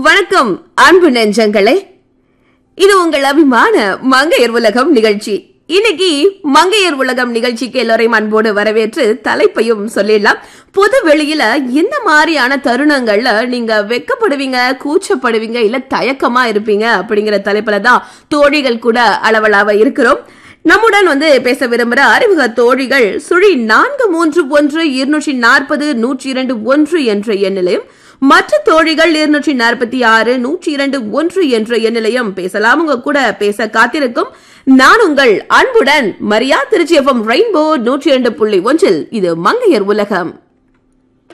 வணக்கம் அன்பு நெஞ்சங்களே இது உங்கள் அபிமான மங்கையர் உலகம் நிகழ்ச்சி இன்னைக்கு மங்கையர் உலகம் நிகழ்ச்சிக்கு எல்லோரையும் அன்போடு வரவேற்று தலைப்பையும் சொல்லிடலாம் பொது வெளியில எந்த மாதிரியான தருணங்கள்ல நீங்க வெக்கப்படுவீங்க கூச்சப்படுவீங்க இல்ல தயக்கமா இருப்பீங்க அப்படிங்கிற தலைப்புல தான் தோழிகள் கூட அளவலாவ இருக்கிறோம் நம்முடன் வந்து பேச விரும்புற அறிமுக தோழிகள் சுழி நான்கு மூன்று ஒன்று இருநூற்றி நாற்பது நூற்றி இரண்டு ஒன்று என்ற எண்ணிலையும் மற்ற தோழிகள் இருநூற்றி நாற்பத்தி ஆறு நூற்றி இரண்டு ஒன்று என்ற எண்ணிலையும் பேசலாம் உங்க கூட பேச காத்திருக்கும் நான் உங்கள் அன்புடன் மரியா திருச்சி எஃப்எம் ரெயின்போ நூற்றி இரண்டு புள்ளி ஒன்றில் இது மங்கையர் உலகம்